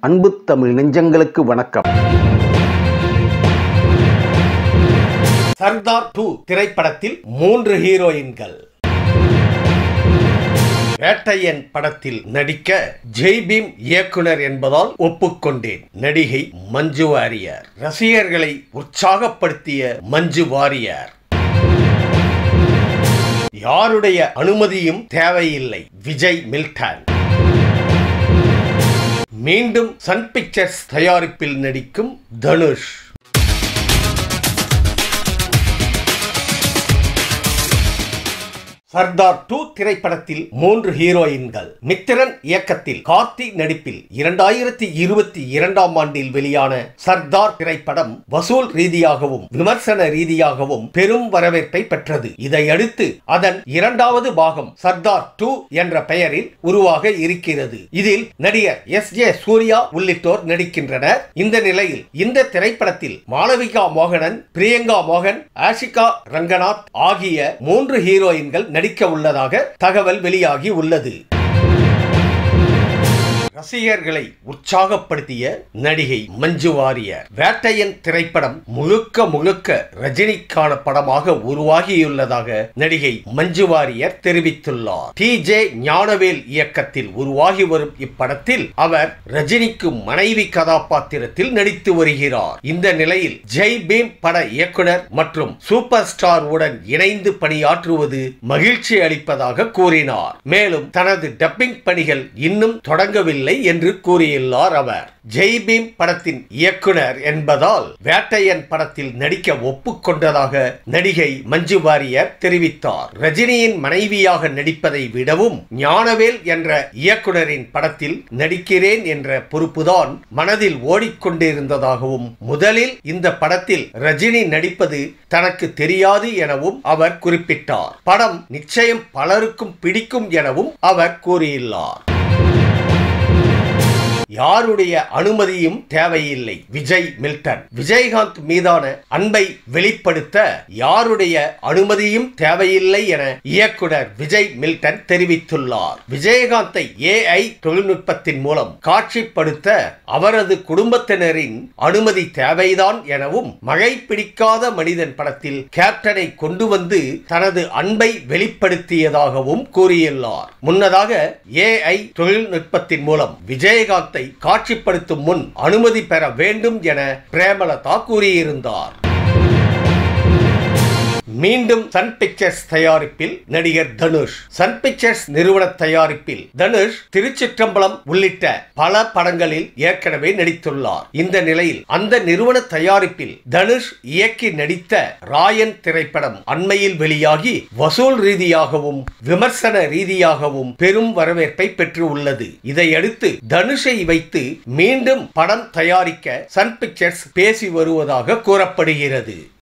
அன்பு தமிழ் நெஞ்சங்களுக்கு வணக்கம் சர்தார் டூ திரைப்படத்தில் மூன்று ஹீரோயின்கள் வேட்டையன் படத்தில் நடிக்க ஜெய்பீம் இயக்குனர் என்பதால் ஒப்புக்கொண்டேன் நடிகை மஞ்சு வாரியர் ரசிகர்களை உற்சாகப்படுத்திய மஞ்சு வாரியர் யாருடைய அனுமதியும் தேவையில்லை விஜய் மில்டன் மீண்டும் சன் பிக்சர்ஸ் தயாரிப்பில் நடிக்கும் தனுஷ் சர்தார் டூ திரைப்படத்தில் மூன்று ஹீரோயின்கள் மித்திரன் இயக்கத்தில் கார்த்தி நடிப்பில் இரண்டாயிரத்தி இருபத்தி இரண்டாம் ஆண்டில் வெளியான சர்தார் திரைப்படம் வசூல் ரீதியாகவும் விமர்சன ரீதியாகவும் பெரும் வரவேற்பை பெற்றது இதையடுத்து அதன் இரண்டாவது பாகம் சர்தார் டூ என்ற பெயரில் உருவாக இருக்கிறது இதில் நடிகர் எஸ் ஜே சூர்யா உள்ளிட்டோர் நடிக்கின்றனர் இந்த நிலையில் இந்த திரைப்படத்தில் மாளவிகா மோகனன் பிரியங்கா மோகன் ஆஷிகா ரங்கநாத் ஆகிய மூன்று ஹீரோயின்கள் நடிக்க உள்ளதாக தகவல் வெளியாகி உள்ளது ரசிகர்களை உற்சாகப்படுத்திய நடிகை மஞ்சு வாரியர் வேட்டையன் திரைப்படம் முழுக்க முழுக்க ரஜினிக்கான படமாக உருவாகியுள்ளதாக நடிகை மஞ்சு வாரியர் தெரிவித்துள்ளார் டி ஜே ஞானவேல் இயக்கத்தில் உருவாகி வரும் இப்படத்தில் அவர் ரஜினிக்கு மனைவி கதாபாத்திரத்தில் நடித்து வருகிறார் இந்த நிலையில் ஜெய் பீம் பட இயக்குனர் மற்றும் சூப்பர் ஸ்டார் உடன் இணைந்து பணியாற்றுவது மகிழ்ச்சி அளிப்பதாக கூறினார் மேலும் தனது டப்பிங் பணிகள் இன்னும் தொடங்கவில்லை என்று கூறியுள்ளார் அவர் ஜெய் பீம் படத்தின் இயக்குனர் என்பதால் வேட்டையன் படத்தில் நடிக்க ஒப்புக்கொண்டதாக நடிகை மஞ்சு வாரியர் தெரிவித்தார் ரஜினியின் மனைவியாக நடிப்பதை விடவும் ஞானவேல் என்ற இயக்குனரின் படத்தில் நடிக்கிறேன் என்ற பொறுப்புதான் மனதில் ஓடிக்கொண்டிருந்ததாகவும் முதலில் இந்த படத்தில் ரஜினி நடிப்பது தனக்கு தெரியாது எனவும் அவர் குறிப்பிட்டார் படம் நிச்சயம் பலருக்கும் பிடிக்கும் எனவும் அவர் கூறியுள்ளார் யாருடைய அனுமதியும் தேவையில்லை விஜய் மில்டன் விஜயகாந்த் மீதான அன்பை வெளிப்படுத்த யாருடைய அனுமதியும் தேவையில்லை என இயக்குனர் விஜய் மில்டன் தெரிவித்துள்ளார் விஜயகாந்தை ஏஐ தொழில்நுட்பத்தின் மூலம் காட்சிப்படுத்த அவரது குடும்பத்தினரின் அனுமதி தேவைதான் எனவும் மழை பிடிக்காத மனிதன் படத்தில் கேப்டனை கொண்டு வந்து தனது அன்பை வெளிப்படுத்தியதாகவும் கூறியுள்ளார் முன்னதாக ஏஐ தொழில்நுட்பத்தின் மூலம் விஜயகாந்தை காட்சிப்படுத்தும் முன் அனுமதி பெற வேண்டும் என பிரேமலதா கூறியிருந்தார் மீண்டும் சன் பிக்சர்ஸ் தயாரிப்பில் நடிகர் தனுஷ் சன் பிக்சர்ஸ் நிறுவன தயாரிப்பில் தனுஷ் திருச்சிற்றம்பலம் உள்ளிட்ட பல படங்களில் ஏற்கனவே நடித்துள்ளார் இந்த நிலையில் அந்த நிறுவன தயாரிப்பில் தனுஷ் இயக்கி நடித்த ராயன் திரைப்படம் அண்மையில் வெளியாகி வசூல் ரீதியாகவும் விமர்சன ரீதியாகவும் பெரும் வரவேற்பை பெற்று உள்ளது இதையடுத்து தனுஷை வைத்து மீண்டும் படம் தயாரிக்க சன் பிக்சர்ஸ் பேசி வருவதாக கூறப்படுகிறது